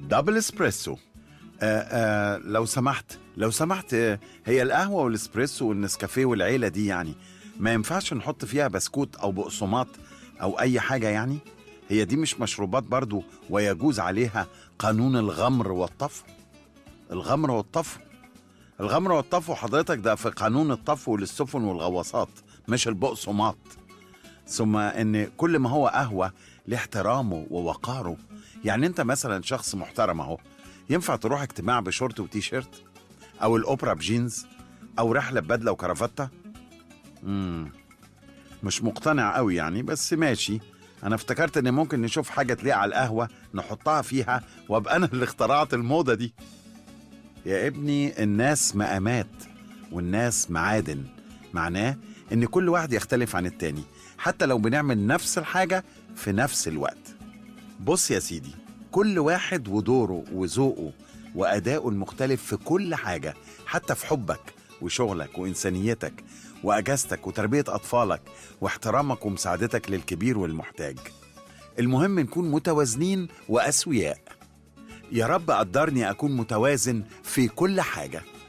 دبل اسبريسو آه آه لو سمحت لو سمحت آه هي القهوة والاسبريسو والنسكافيه والعيلة دي يعني ما ينفعش نحط فيها بسكوت أو بقسماط أو أي حاجة يعني هي دي مش مشروبات برضو ويجوز عليها قانون الغمر والطفو الغمر والطفو الغمر والطفو حضرتك ده في قانون الطفو للسفن والغواصات مش البقسماط ثم ان كل ما هو قهوه له احترامه ووقاره يعني انت مثلا شخص محترم اهو ينفع تروح اجتماع بشورت وتي شيرت او الاوبرا بجينز او رحله ببدله وكرافته امم مش مقتنع قوي يعني بس ماشي انا افتكرت ان ممكن نشوف حاجه تليق على القهوه نحطها فيها وابقى انا اللي اخترعت الموضه دي يا ابني الناس مقامات والناس معادن معناه ان كل واحد يختلف عن التاني حتى لو بنعمل نفس الحاجة في نفس الوقت بص يا سيدي كل واحد ودوره وذوقه وأداؤه المختلف في كل حاجة حتى في حبك وشغلك وإنسانيتك وأجازتك وتربية أطفالك واحترامك ومساعدتك للكبير والمحتاج المهم نكون متوازنين وأسوياء يا رب قدرني أكون متوازن في كل حاجة